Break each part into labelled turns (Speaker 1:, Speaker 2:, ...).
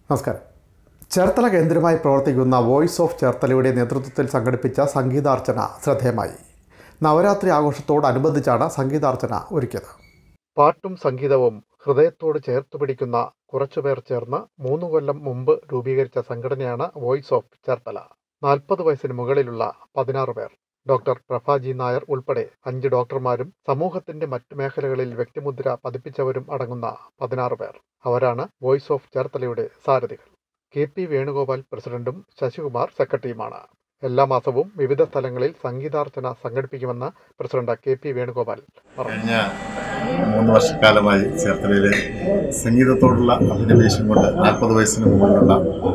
Speaker 1: നമസ്കാരം ചേർത്തല കേന്ദ്രമായി പ്രവർത്തിക്കുന്ന വോയിസ് ഓഫ് ചേർത്തലയുടെ നേതൃത്വത്തിൽ സംഘടിപ്പിച്ച സംഗീതാർച്ചന ശ്രദ്ധേയമായി നവരാത്രി ആഘോഷത്തോടനുബന്ധിച്ചാണ് സംഗീതാർച്ചന ഒരുക്കിയത് പാട്ടും സംഗീതവും ഹൃദയത്തോട് ചേർത്ത് പിടിക്കുന്ന കുറച്ചുപേർ ചേർന്ന് മൂന്ന് കൊല്ലം മുമ്പ് രൂപീകരിച്ച സംഘടനയാണ് വോയിസ് ഓഫ് ചേർത്തല നാൽപ്പത് വയസ്സിന് മുകളിലുള്ള പതിനാറ് പേർ ഡോക്ടർ പ്രഭാജി നായർ ഉൾപ്പെടെ അഞ്ച് ഡോക്ടർമാരും സമൂഹത്തിന്റെ മറ്റു മേഖലകളിൽ വ്യക്തിമുദ്ര പതിപ്പിച്ചവരും അടങ്ങുന്ന പതിനാറ് പേർ അവരാണ് വോയിസ് ഓഫ് ചേർത്തലയുടെ സാരഥികൾ കെ പി വേണുഗോപാൽ പ്രസിഡന്റും ശശികുമാർ സെക്രട്ടറിയുമാണ് എല്ലാ മാസവും വിവിധ സ്ഥലങ്ങളിൽ സംഗീതാർച്ചന സംഘടിപ്പിക്കുമെന്ന് പ്രസിഡന്റ് കെ പി വേണുഗോപാൽ പറഞ്ഞു
Speaker 2: കഴിഞ്ഞ മൂന്ന് വർഷക്കാലമായി ചേർത്തലയിലെ സംഗീതത്തോടുള്ള അഭിനിവേശം കൊണ്ട് നാൽപ്പത് വയസ്സിന് മുകളിലുള്ള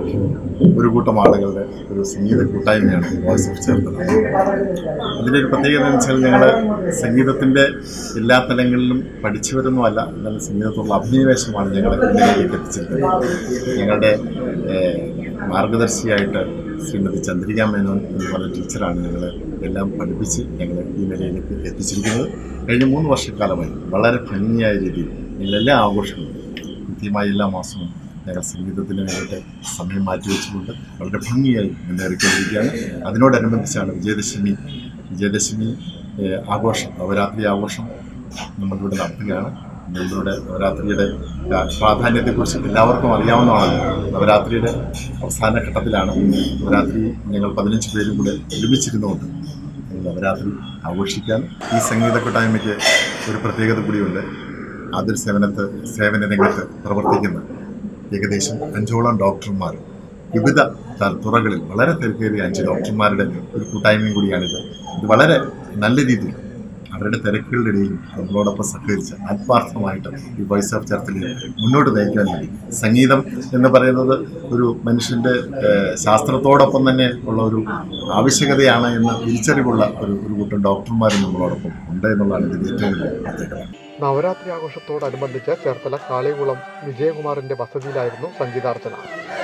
Speaker 2: ഒരു കൂട്ടം ആളുകളുടെ ഒരു സംഗീത കൂട്ടായ്മയാണ് വോയിസ് ഓഫ് ചേർത്തല അതിൻ്റെ ഒരു പ്രത്യേകത എന്ന് വെച്ചാൽ ഞങ്ങൾ സംഗീതത്തിൻ്റെ എല്ലാ തലങ്ങളിലും പഠിച്ചവരൊന്നുമല്ല എന്നാൽ സംഗീതത്തോടുള്ള അഭിനിവേശമാണ് ഞങ്ങളെ ഇതിലേക്ക് എത്തിച്ചിരിക്കുന്നത് ഞങ്ങളുടെ ഏഹ്, മാർഗദർശിയായിട്ട് ശ്രീമതി ചന്ദ്രിക മേനോൻ എന്ന് പറഞ്ഞ ടീച്ചറാണ് ഞങ്ങളെ എല്ലാം പഠിപ്പിച്ച് ഞങ്ങൾ ഈ നിലയിലേക്ക് എത്തിച്ചിരിക്കുന്നത് കഴിഞ്ഞ മൂന്ന് വർഷക്കാലമായി വളരെ ഭംഗിയായ രീതിയിൽ ഞങ്ങൾ എല്ലാ ആഘോഷങ്ങളും കൃത്യമായി എല്ലാ മാസവും ഞങ്ങൾ സംഗീതത്തിന് വേണ്ടിയിട്ട് സമയം മാറ്റിവെച്ചുകൊണ്ട് വളരെ ഭംഗിയായി മുന്നേറിക്കൊണ്ടിരിക്കുകയാണ് അതിനോടനുബന്ധിച്ചാണ് വിജയദശമി വിജയദശമി ഏഹ്, ആഘോഷം നവരാത്രി ആഘോഷം നമ്മളിവിടെ നടത്തുകയാണ് നമ്മളിവിടെ നവരാത്രിയുടെ ആ, പ്രാധാന്യത്തെക്കുറിച്ച് എല്ലാവർക്കും അറിയാവുന്നതാണ് നവരാത്രിയുടെ അവസാന ഘട്ടത്തിലാണ് നവരാത്രി ഞങ്ങൾ പതിനഞ്ച് പേരും കൂടെ ഒരുമിച്ചിരുന്നുകൊണ്ട് ഞങ്ങൾ നവരാത്രി ആഘോഷിക്കാൻ ഈ സംഗീത കൂട്ടായ്മയ്ക്ക് ഒരു പ്രത്യേകത കൂടിയുണ്ട് അതിർ സേവനത്ത് സേവന രംഗത്ത് പ്രവർത്തിക്കുന്ന ഏകദേശം അഞ്ചോളം ഡോക്ടർമാർ വിവിധ ത- തുറകളിൽ വളരെ തിരക്കേറിയ അഞ്ച് ഡോക്ടർമാരുടെ ഒരു കൂട്ടായ്മയും കൂടിയാണിത് ഇത് വളരെ നല്ല രീതിയിൽ അവരുടെ തിരക്കുകളുടെ ഇടയിൽ നമ്മളോടൊപ്പം സഹകരിച്ച് ആത്മാർത്ഥമായിട്ട് ഈ വോയിസ് ഓഫ് ചർച്ചിൽ മുന്നോട്ട് നയിക്കാൻ വേണ്ടി സംഗീതം എന്ന് പറയുന്നത് ഒരു മനുഷ്യൻ്റെ ഏഹ്, ശാസ്ത്രത്തോടൊപ്പം തന്നെ ഉള്ള ഒരു ആവശ്യകതയാണ് എന്ന തിരിച്ചറിവുള്ള ഒരു ഒരു കൂട്ടം ഡോക്ടർമാരും നമ്മളോടൊപ്പം ഉണ്ട് എന്നുള്ളതാണ് ഇതിൻ്റെ ഏറ്റവും വലിയ പ്രത്യേകത
Speaker 1: നവരാത്രി ആഘോഷത്തോടനുബന്ധിച്ച് ചേർത്തല കാളികുളം വിജയകുമാറിന്റെ വസതിയിലായിരുന്നു സംഗീതാർച്ചന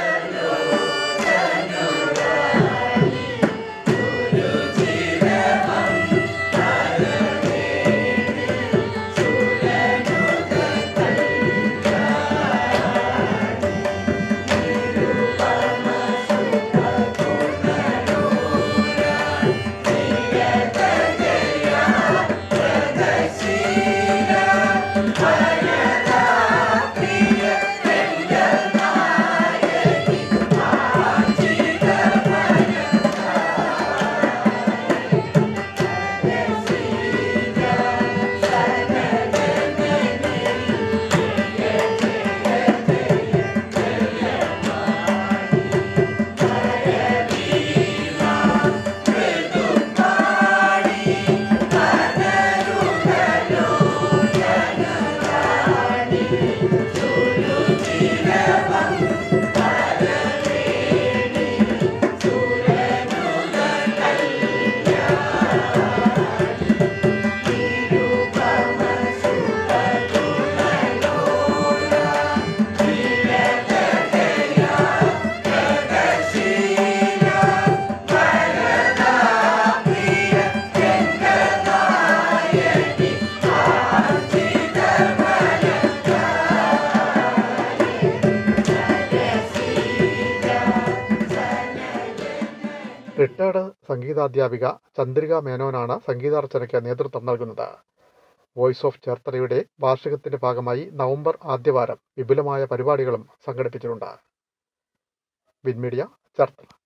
Speaker 1: റിട്ടയർഡ് സംഗീതാധ്യാപിക ചന്ദ്രിക മേനോനാണ് സംഗീതാർച്ചനയ്ക്ക് നേതൃത്വം നൽകുന്നത് വോയിസ് ഓഫ് ചേർത്തലയുടെ വാർഷികത്തിന്റെ ഭാഗമായി നവംബർ ആദ്യവാരം വിപുലമായ പരിപാടികളും സംഘടിപ്പിച്ചിട്ടുണ്ട് വിൻമീഡിയ ചേർത്തല